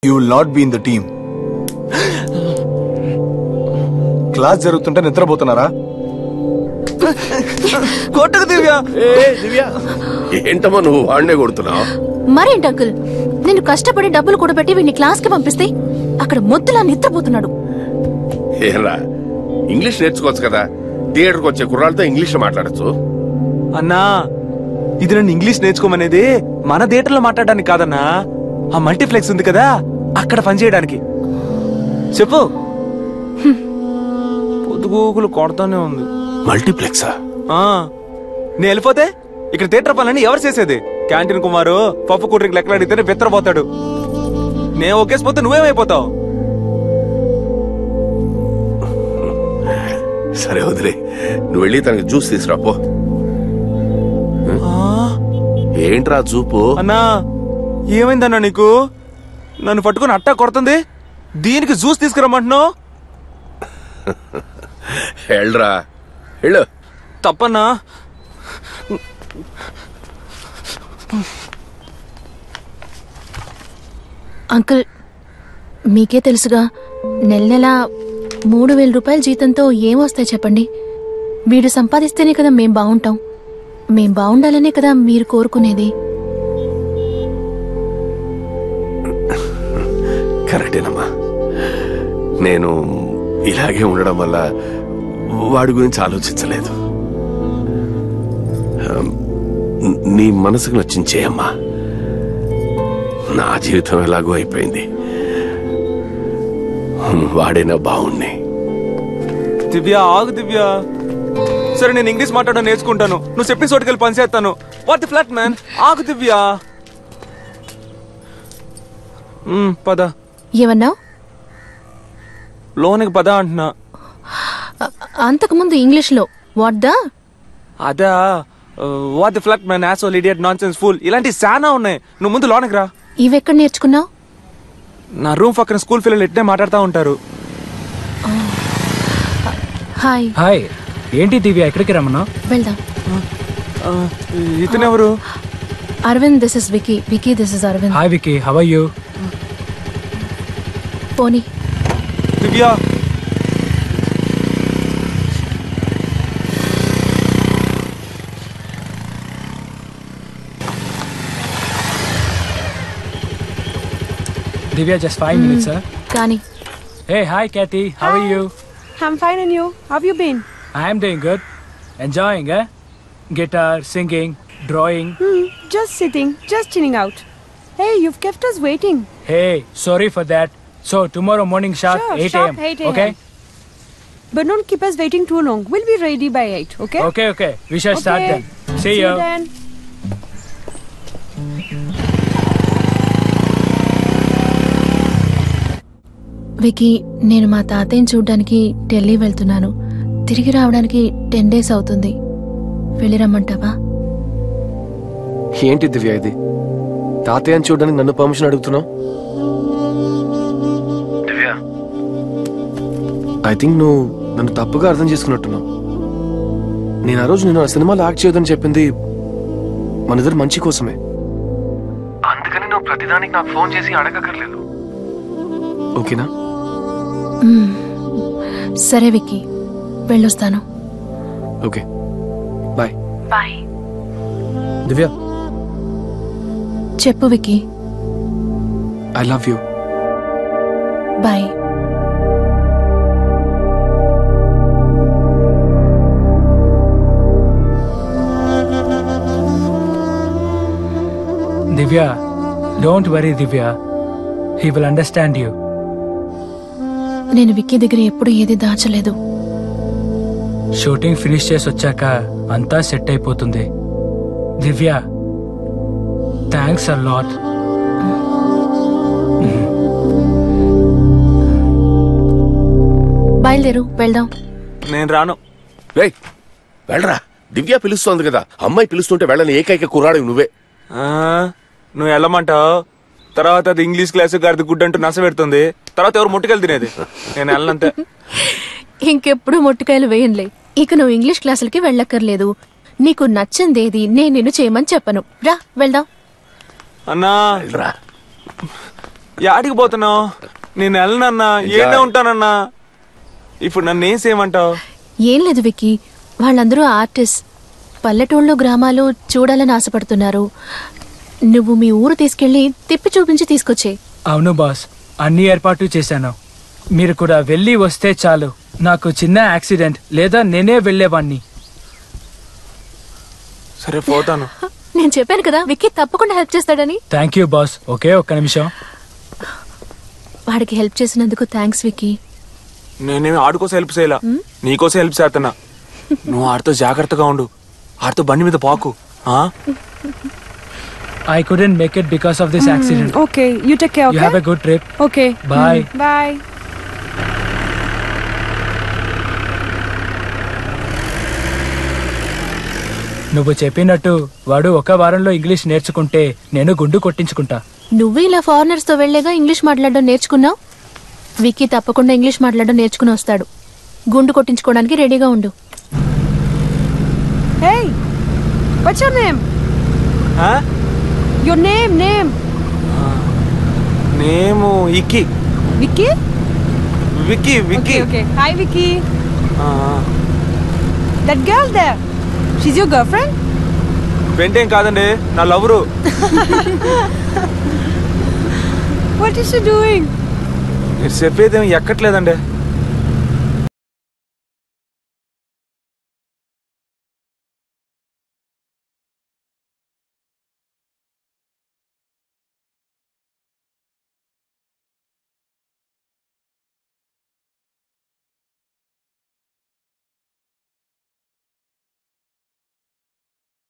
You will not be in the team class జరుగుతుంటే నిద్రపోతున్నారా కొట్టకు దివ్య దివ్య ఏంటమ్మా నువ్వు వాడినే కొడుతున్నావు మరేంటి అంకుల్ నేను కష్టపడి డబ్బులు కూడబెట్టి వీడిని క్లాస్ కి పంపిస్తే అక్కడ మొద్దులా నిద్రపోతున్నాడు ఏరా ఇంగ్లీష్ నేర్చుకోవచ్చు కదా థియేటర్కి వచ్చే కుర్రాళ్ళతో ఇంగ్లీష్ మాట్లాడచ్చు అన్నా ఇది నన్ను ఇంగ్లీష్ నేర్చుకోమనేది మన థియేటర్లో మాట్లాడడానికి కాదన్నా ఆ మల్టీప్లెక్స్ ఉంది కదా అక్కడ పని చేయడానికి చెప్పు పొద్దుగూకులు కొడతానే ఉంది మల్టీప్లెక్సా ఆ నేను వెళ్ళిపోతే ఇక్కడ థియేటర్ పనులని ఎవరు చేసేది క్యాంటీన్ కుమారు పప్పు కూడ్రింక్ లెక్కలు అడిగితేనే బెత్తరపోతాడు నేను ఒకేసిపోతే నువ్వేమైపోతావు సరే వదిలే నువ్వు వెళ్ళి తనకి జ్యూస్ తీసురా పో ఏంట్రా చూపు అన్నా ఏమైందన్నా నీకు నన్ను పట్టుకుని అట్టా కొడుతుంది దీనికి జ్యూస్ తీసుకురమ్మంటున్నావు వెళ్ళరా వెళ్ళు తప్పన్నా అంకుల్ మీకే తెలుసుగా నెల నెల మూడు వేల రూపాయల జీతంతో ఏం వస్తాయి చెప్పండి వీడు సంపాదిస్తేనే కదా మేం బాగుంటాం మేం బాగుండాలనే కదా మీరు కోరుకునేది కరెక్టేనమ్మా నేను ఇలాగే ఉండడం వల్ల వాడి గురించి ఆలోచించలేదు ఆమ్, నీ మనసుకు నచ్చింది చేయమ్మా నా జీవితం ఎలాగో అయిపోయింది వాడైనా బాగుంది దివ్య ఆగు దివ్య సరే నేను ఇంగ్లీష్ మాట్లాడడం నేర్చుకుంటాను నువ్వు చెప్పిన చోటుకెళ్ళి పని చేస్తాను వాట్ ది ఫ్లాట్ మ్యాన్ ఆగు దివ్య మ్, పద ఏమన్నావు లోనికి పద అంటున్నా అంతకుముందు ఇంగ్లీష్లో వాట్ ద అదా what the flat man asshole idiot nonsense fool ఇలాంటి చాలా ఉన్నాయి నువ్వు ముందు లోనికి రా ఇవెక్కడ నేర్చుకున్నావు నా రూమ్ పక్కన స్కూల్ పిల్లలు ఇట్టే మాట్లాడుతూ ఉంటారు హాయ్ హాయ్ ఏంటి దివ్య ఎక్కడికి రమ్మన్నా వెళ్దాం ఆ, ఇతనెవరు Aravind this is Vicky Vicky this is Aravind hi Vicky how you పోనీ Divya Divya just five minutes sir కానీ hey hi Kathy how you I'm fine, and you? How have you been? I'm doing good enjoying guitar singing drawing Hmm, just sitting, just chilling out. Hey, you've kept us waiting. Hey sorry for that so tomorrow morning sharp Sure, eight sharp AM 8 a.m. Okay But don't keep us waiting too long. We'll be ready by 8, okay? Okay okay we shall start Okay. Then see See you you then. Vicky నేను మా తాతయ్యని చూడ్డానికి ఢిల్లీ వెళ్తున్నాను తిరిగి రావడానికి ten days అవుతుంది వెళ్ళి రమ్మంటావా ఏంటి దివ్య ఇది తాతయ్యని చూడడానికి నన్ను పర్మిషన్ అడుగుతున్నావు దివ్య ఐ థింక్ నువ్వు నన్ను తప్పుగా అర్థం చేసుకున్నట్టున్నావు నేను ఆ రోజు నేను ఆ సినిమాలో యాక్ట్ చేయొద్దని చెప్పింది మన ఇద్దరు మంచి కోసమే అందుకని నువ్వు ప్రతిదానికి నాకు ఫోన్ చేసి అడగక్కర్లేదు ఓకేనా మ్మ్. సరే విక్కీ వెళ్ళొస్తాను ఓకే బాయ్ బాయ్ దివ్య చెప్పు Vicky I love you bye Divya don't worry Divya he will understand you నేను విక్కీ దగ్గర ఎప్పుడు ఏది దాచలేదు షూటింగ్ ఫినిష్ చేసి వచ్చాక అంతా సెట్ అయిపోతుంది దివ్య థ్యాంక్స్ అ లాట్ బయలుదేరు వెళ్దాం నేను రాను రేయ్ వెళ్ళరా దివ్య పిలుస్తోంది కదా అమ్మాయి పిలుస్తుంటే వెళ్ళని ఏకైక కుర్రాడు నువ్వే ఆ, నువ్వు వెళ్ళమంటావు తర్వాత అది ఇంగ్లీష్ క్లాస్ గారిది గుడ్ అంటూ నస పెడుతుంది తర్వాత ఎవరు ముట్టుకెళ్ళి తినేది నేను వెళ్ళనంతే ఇంకెప్పుడు మొట్టికాయలు వేయంలే ఇక నువ్వు ఇంగ్లీష్ క్లాసులకి వెళ్ళక్కర్లేదు నీకు నచ్చిందేది నేను నిన్ను చేయమని చెప్పను రా వెళ్దాం అన్నా వెళ్ళరా యాడికి పోతున్నావు నేను వెళ్ళనన్నా ఏడే ఉంటానన్నా ఇప్పుడు నన్ను ఏం చేయమంటావు ఏం లేదు విక్కీ వాళ్ళందరూ ఆర్టిస్ట్ పల్లెటూళ్ళు గ్రామాలు చూడాలని ఆశపడుతున్నారు నువ్వు మీ ఊరు తీసుకెళ్లి తిప్పి చూపించి తీసుకొచ్చే అవును బాస్ అన్ని ఏర్పాట్లు చేశాను మీరు కూడా వెళ్ళి వస్తే చాలు నాకు చిన్న యాక్సిడెంట్ లేదా నేనే వెళ్ళేవాణ్ణి సరే పోతాను నేను చెప్పాను కదా విక్కీ తప్పకుండా హెల్ప్ చేస్తాడని థ్యాంక్ యూ బాస్ ఒకే ఒక్క నిమిషం వాడికి హెల్ప్ చేసినందుకు థ్యాంక్స్ విక్కీ నేనేమి ఆడుకోసం హెల్ప్ చేయలా నీకోసం హెల్ప్ చేస్తున్నా నువ్వు ఆడితో జాగ్రత్తగా ఉండు ఆడితో బండి మీద పాకు ఆ? I couldn't make it because of this accident Okay, you take care, you have a okay? Good trip Okay. Bye. Bye. నువ్వు చెప్పినట్టు వాడు ఒక వారంలో ఇంగ్లీష్ నేర్చుకుంటే నేను గుండు కొట్టించుకుంటా నువ్వు ఇలా ఫారినర్స్ తో వెళ్లేగా ఇంగ్లీష్ మాట్లాడడం నేర్చుకున్నావు విక్కీ తప్పకుండా ఇంగ్లీష్ మాట్లాడడం నేర్చుకుని వస్తాడు గుండు కొట్టించుకోవడానికి రెడీగా ఉండు Hey, what's your name? ఆ? Your name, name. Name ఇక్కి Vicky? Vicky Vicky Okay, okay. Hi, Vicky. ఆ, That girl there. She's your girlfriend? వెంటేం కాదండి నా lover What is she doing? మీరు చెప్పేదేం ఎక్కట్లేదండి